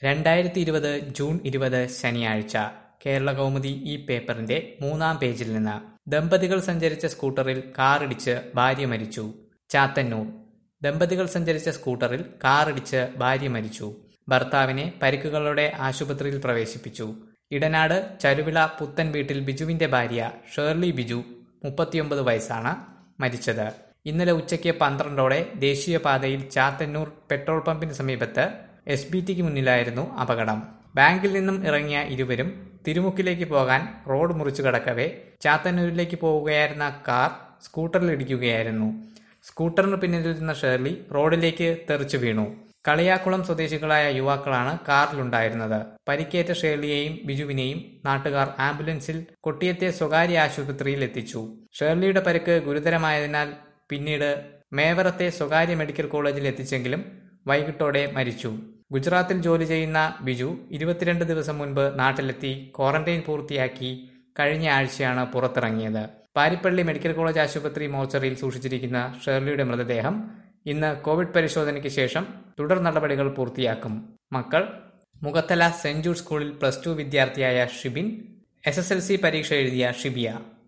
രണ്ടായിരത്തി ഇരുപത് ജൂൺ ഇരുപത് ശനിയാഴ്ച കേരള കൗമുദി ഈ പേപ്പറിന്റെ മൂന്നാം പേജിൽ നിന്ന് ദമ്പതികൾ സഞ്ചരിച്ച സ്കൂട്ടറിൽ കാറിടിച്ച് ഭാര്യ മരിച്ചു ചാത്തന്നൂർ ദമ്പതികൾ സഞ്ചരിച്ച സ്കൂട്ടറിൽ കാറിടിച്ച് ഭാര്യ മരിച്ചു ഭർത്താവിനെ പരിക്കുകളോടെ ആശുപത്രിയിൽ പ്രവേശിപ്പിച്ചു ഇടനാട് ചരുവിള പുത്തൻ വീട്ടിൽ ബിജുവിന്റെ ഭാര്യ ഷേർലി ബിജു മുപ്പത്തിയൊമ്പത് വയസ്സാണ് മരിച്ചത് ഇന്നലെ ഉച്ചയ്ക്ക് പന്ത്രണ്ടോടെ ദേശീയപാതയിൽ ചാത്തന്നൂർ പെട്രോൾ പമ്പിന് സമീപത്ത് എസ് ബി ടിക്ക് മുന്നിലായിരുന്നു അപകടം ബാങ്കിൽ നിന്നും ഇറങ്ങിയ ഇരുവരും തിരുമുക്കിലേക്ക് പോകാൻ റോഡ് മുറിച്ചു കടക്കവേ ചാത്തന്നൂരിലേക്ക് പോവുകയായിരുന്ന കാർ സ്കൂട്ടറിൽ ഇടിക്കുകയായിരുന്നു സ്കൂട്ടറിന് പിന്നിലിരുന്ന ഷേർലി റോഡിലേക്ക് തെറിച്ചു വീണു കളിയാക്കുളം സ്വദേശികളായ യുവാക്കളാണ് കാറിലുണ്ടായിരുന്നത് പരിക്കേറ്റ ഷേർലിയെയും ബിജുവിനെയും നാട്ടുകാർ ആംബുലൻസിൽ കൊട്ടിയത്തെ സ്വകാര്യ ആശുപത്രിയിൽ എത്തിച്ചു ഷേർലിയുടെ പരിക്ക് ഗുരുതരമായതിനാൽ പിന്നീട് മേവറത്തെ സ്വകാര്യ മെഡിക്കൽ കോളേജിൽ എത്തിച്ചെങ്കിലും വൈകിട്ടോടെ മരിച്ചു ഗുജറാത്തിൽ ജോലി ചെയ്യുന്ന ബിജു ഇരുപത്തിരണ്ട് ദിവസം മുൻപ് നാട്ടിലെത്തി ക്വാറന്റൈൻ പൂർത്തിയാക്കി കഴിഞ്ഞ ആഴ്ചയാണ് പുറത്തിറങ്ങിയത് പാരിപ്പള്ളി മെഡിക്കൽ കോളേജ് ആശുപത്രി മോർച്ചറിയിൽ സൂക്ഷിച്ചിരിക്കുന്ന ഷേർലിയുടെ മൃതദേഹം ഇന്ന് കോവിഡ് പരിശോധനയ്ക്ക് ശേഷം തുടർ നടപടികൾ പൂർത്തിയാക്കും മക്കൾ മുഖത്തല സെന്റ് ജൂഡ് സ്കൂളിൽ പ്ലസ് ടു വിദ്യാർത്ഥിയായ Shibin S S L C പരീക്ഷ എഴുതിയ ഷിബിയ